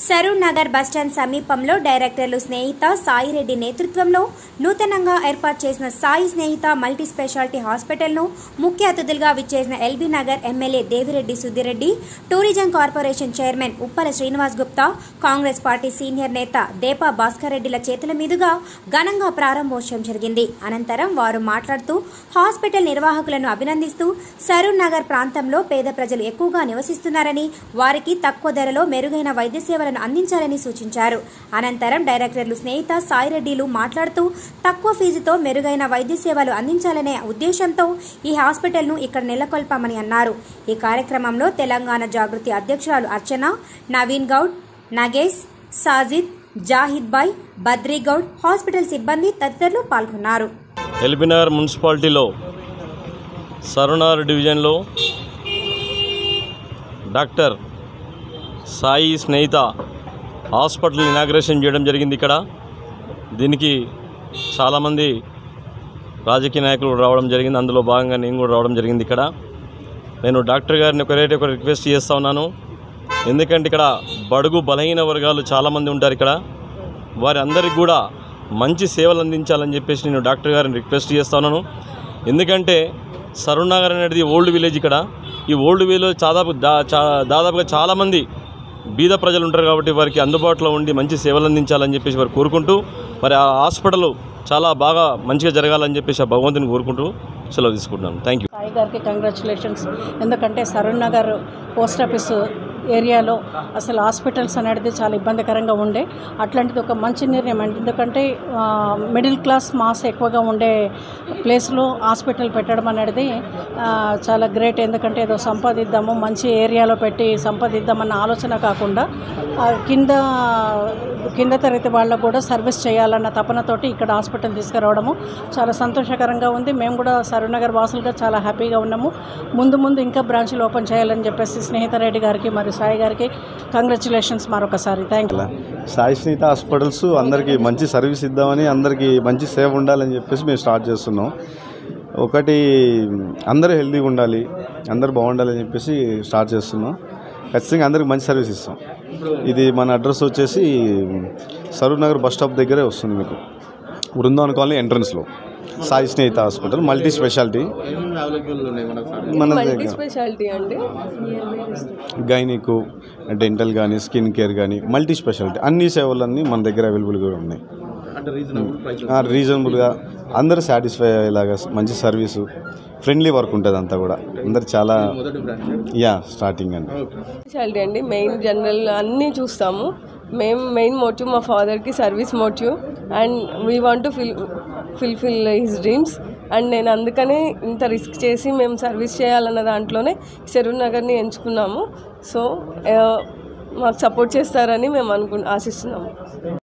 Saroor Nagar bus stand సమీపంలో డైరెక్టర్లు స్నేహిత సాయిరెడ్డి నేతృత్వంలో నూతనంగా ఏర్పాటు చేసిన సాయి స్నేహిత మల్టీ స్పెషాలిటీ హాస్పిటల్ను ముఖ్య అతిథులుగా విచ్చేసిన LB Nagar MLA Devireddy Sudheerreddy tourism corporation chairman Uppala Srinivas Gupta Congress party senior నేత దేపా భాస్కర్ రెడ్డిల చేతుల మీదుగా ఘనంగా ప్రారంభోత్సవం జరిగింది అనంతరం వారు మాట్లాడుతూ హాస్పిటల్ నిర్వాహకులను అభినందిస్తూ సరూర్ నగర్ ప్రాంతంలో పేద ప్రజలు ఎక్కువగా నివసిస్తున్నారని వారికి తక్కువ ధరలో మెరుగైన వైద్య సేవలను అందించాలని సూచించారు అనంతరం డైరెక్టర్లు స్నేహిత సాయిరెడ్డిలు మాట్లాడుతూ తక్కువ ఫీజుతో మెరుగైన వైద్య సేవలు అందించాలనే ఉద్దేశంతో ఈ హాస్పిటల్ను ఇక్కడ నెలకొల్పామని అన్నారు ఈ కార్యక్రమంలో తెలంగాణ జాగృతి అధ్యక్షురాలు అర్చన నవీన్ గౌడ్ నగేష్ సాజిద్ జాహిద్ బాయ్ బద్రీ గౌడ్ హాస్పిటల్ సిబ్బంది తదితరులు పాల్గొన్నారు ఎల్బీనగర్ మున్సిపాలిటీలో సరునార్ డివిజన్లో doctor Sai Snehitha hospital inauguration చేయడం జరిగింది ఇక్కడ దీనికి చాలామంది రాజకీయ నాయకులు రావడం జరిగింది అందులో భాగంగా నేను కూడా రావడం జరిగింది ఇక్కడ నేను డాక్టర్ గారిని ఒకరైతే ఒక రిక్వెస్ట్ చేస్తూ ఉన్నాను ఎందుకంటే ఇక్కడ బడుగు బలహీన వర్గాలు చాలామంది ఉంటారు ఇక్కడ వారి అందరికి కూడా మంచి సేవలు అందించాలని చెప్పేసి నేను డాక్టర్ గారిని రిక్వెస్ట్ చేస్తా ఉన్నాను ఎందుకంటే సరుణనగర్ అనేది ఓల్డ్ విలేజ్ ఇక్కడ ఈ ఓల్డ్ విలేజ్ దాదాపు దా చా- దాదాపుగా చాలామంది బీద ప్రజలు ఉంటారు కాబట్టి వారికి అందుబాటులో ఉండి మంచి సేవలు అందించాలని చెప్పేసి వారు కోరుకుంటూ మరి ఆ హాస్పిటల్ చాలా బాగా మంచిగా జరగాలని చెప్పేసి ఆ భగవంతుని కోరుకుంటూ సెలవు తీసుకుంటున్నాను థ్యాంక్ యూ సాయి గారికి కంగ్రాచులేషన్స్ ఎందుకంటే సరూర్ నగర్ పోస్ట్ ఆఫీస్ ఏరియాలో అసలు హాస్పిటల్స్ అనేది చాలా ఇబ్బందికరంగా ఉండే అట్లాంటిది ఒక మంచి నిర్ణయం అండి ఎందుకంటే ఆ, మిడిల్ క్లాస్ మాస్ ఎక్కువగా ఉండే ప్లేస్లో హాస్పిటల్ పెట్టడం అనేది ఆ, చాలా గ్రేట్ ఎందుకంటే ఏదో సంపాదిద్దాము మంచి ఏరియాలో పెట్టి సంపాదిద్దామన్న ఆలోచన కాకుండా ఆ, కింద కింద తరగతి వాళ్ళకు కూడా సర్వీస్ చేయాలన్న తపనతోటి ఇక్కడ హాస్పిటల్ తీసుకురావడము చాలా సంతోషకరంగా ఉంది మేము కూడా సరూనగర్ వాసులుగా చాలా హ్యాపీగా ఉన్నాము ముందు ముందు ఇంకా బ్రాంచ్లు ఓపెన్ చేయాలని చెప్పేసి స్నేహితరెడ్డి గారికి మరియు సాయి గారికి కంగ్రాచులేషన్స్ మరొకసారి thank you Sai Snehitha hospitals అందరికీ మంచి సర్వీస్ ఇద్దామని అందరికీ మంచి సేవ ఉండాలని చెప్పేసి మేము స్టార్ట్ చేస్తున్నాం ఒకటి అందరూ హెల్తీగా ఉండాలి అందరూ బాగుండాలని చెప్పేసి స్టార్ట్ చేస్తున్నాం ఖచ్చితంగా అందరికి మంచి సర్వీస్ ఇస్తాం ఇది మన అడ్రస్ వచ్చేసి సరూర్ నగర్ బస్ స్టాప్ దగ్గరే వస్తుంది మీకు బృందావన్ కాలనీ ఎంట్రన్స్లో Sai Snehitha hospital multi speciality మన దగ్గర స్పెషాలిటీ అండి గైనిక్ డెంటల్ కానీ స్కిన్ కేర్ కానీ మల్టీ స్పెషాలిటీ అన్ని సేవలన్నీ మన దగ్గర అవైలబుల్గా ఉన్నాయి ఆ, రీజనబుల్గా అందరూ సాటిస్ఫై అయ్యేలాగా మంచి సర్వీసు ఫ్రెండ్లీ వర్క్ ఉంటుంది అంతా కూడా అందరు చాలా యా స్టార్టింగ్ అండి స్పెషాలిటీ అండి మెయిన్ జనరల్ అన్నీ చూస్తాము మేము మెయిన్ మోటివ్ మా ఫాదర్కి service motive and we want to fill fulfil his dreams and నేను అందుకనే ఇంత రిస్క్ చేసి మేము సర్వీస్ చేయాలన్న దాంట్లోనే చెరువు నగర్ని ఎంచుకున్నాము సో మాకు సపోర్ట్ చేస్తారని మేము అనుకు ఆశిస్తున్నాము